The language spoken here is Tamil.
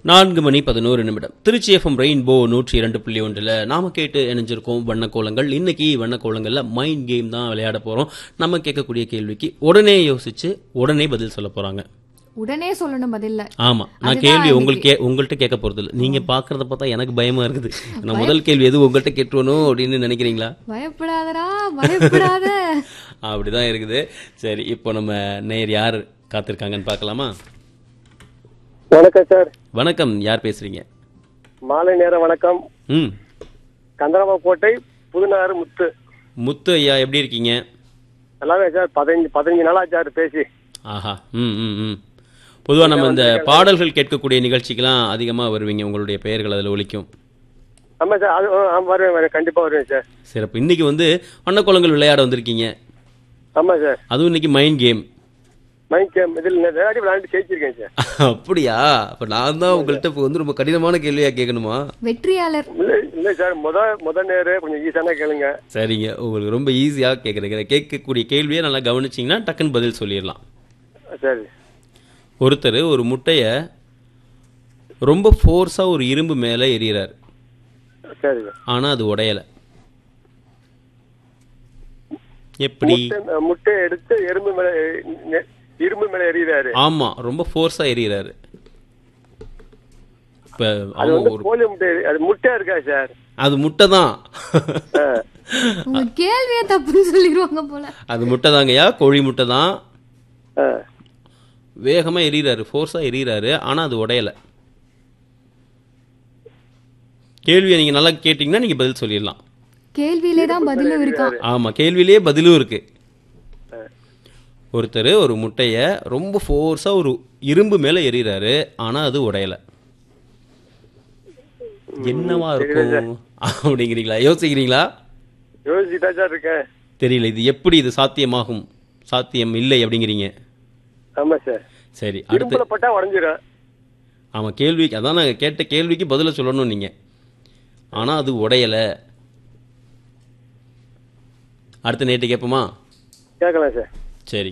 நான்கு மணி பதினோரு நிமிடம் திருச்சி எஃப்எம் ரெயின்போ நூற்றி இரண்டு புள்ளி ஒன்றில் நாம கேட்டு இணைஞ்சிருக்கோம் வண்ணக்கோலங்கள் இன்னைக்கு வண்ணக்கோலங்கள்ல மைண்ட் கேம் தான் விளையாட போறோம் நம்ம கேட்கக்கூடிய கேள்விக்கு உடனே யோசிச்சு உடனே பதில் சொல்ல போறாங்க உடனே சொல்லணும் பதில்ல ஆமா நான் அதுதான் கேள்வி இன்னைக்கு. உங்களுக்கு உங்கள்கிட்ட கேட்க போறது இல்ல நீங்க பாக்குறத பார்த்தா எனக்கு பயமா இருக்குது நான் முதல் கேள்வி எது உங்கள்கிட்ட கேட்டுவணும் அப்படின்னு நினைக்கிறீங்களா பயப்படாதடா பயப்படாத அப்படிதான் இருக்குது சரி இப்போ நம்ம நேர் யார் காத்திருக்காங்கன்னு பார்க்கலாமா வணக்கம் சார் வணக்கம் யார் பேசுறீங்க மாலை நேர வணக்கம் ம் கந்தரமாக்கோட்டை புதுநகர் முத்து முத்து ஐயா எப்படி இருக்கீங்க நல்லாவே சார் பதினஞ்சு பதினஞ்சு நாளா சார் பேசி ஆஹா ம் ம் ம் பொதுவாக நம்ம இந்த பாடல்கள் கேட்கக்கூடிய நிகழ்ச்சிக்கெல்லாம் அதிகமாக வருவீங்க உங்களுடைய பெயர்கள் அதில் ஒலிக்கும் ஆமா சார் அது ஆ, வருவேன் வருவேன் கண்டிப்பா வருவேன் சார் சிறப்பு இன்னைக்கு வந்து வண்ணக்கோலங்கள் விளையாட வந்திருக்கீங்க ஆமா சார் அதுவும் இன்னைக்கு மைண்ட் கேம் மைக் கேம் இதில் விளையாடி விளையாண்டு ஜெயிச்சிருக்கேன் சார் அப்படியா அப்போ நான் தான் உங்கள்கிட்ட இப்போ வந்து ரொம்ப கடினமான கேள்வியாக கேட்கணுமா வெற்றியாளர் இல்ல இல்ல சார் முத முத நேரு கொஞ்சம் ஈஸியான கேளுங்க சரிங்க உங்களுக்கு ரொம்ப ஈஸியாக கேட்குறேன் கேட்கக்கூடிய கேள்வியை நல்லா கவனிச்சிங்கன்னா டக்குன்னு பதில் சொல்லிடலாம் சரி ஒருத்தர் ஒரு முட்டையை ரொம்ப ஃபோர்ஸாக ஒரு இரும்பு மேலே எறிகிறார் சரி ஆனால் அது உடையலை எப்படி முட்டை முட்டை எடுத்து எறும்பு மேல நெ- இரும்பு மேல எறிகிறாரு ஆமா ரொம்ப ஃபோர்ஸா எறிகிறாரு இப்ப அது அவன் வந்து ஒரு கோழி முட்டை அது முட்டையா இருக்கா சார் அது முட்டை தான் ஆ. உங்க கேள்வியே தப்புன்னு சொல்லிடுவாங்க போல அது முட்டை தாங்கய்யா கோழி முட்டை தான் ஆ. வேகமா எறிகிறாரு ஃபோர்ஸா எறிகிறாரு ஆனா அது உடையல கேள்வியை நீங்க நல்லா கேட்டீங்கன்னா நீங்க பதில் சொல்லிடலாம் கேள்வியிலே தான் பதிலும் இருக்கான் ஆமா கேள்வியிலேயே பதிலும் இருக்கு ஒருத்தர் ஒரு முட்டைய ரொம்ப ஃபோர்ஸா ஒரு இரும்பு மேல எறிகிறாரு ஆனா அது உடையல என்னவா இருக்கும் அப்படிங்கிறீங்களா யோசிக்கிறீங்களா யோசிச்சுட்டா சார் இருக்கேன் தெரியல இது எப்படி இது சாத்தியமாகும் சாத்தியம் இல்லை அப்படிங்கிறீங்க ஆமா சார் சரி அடுத்து இரும்புல பட்டா உடஞ்சிரும் ஆமா கேள்விக்கு அதான் நாங்கள் கேட்ட கேள்விக்கு பதில சொல்லணும் நீங்க ஆனா அது உடையல அடுத்த நேற்று கேட்போமா கேட்கலாம் சார் சரி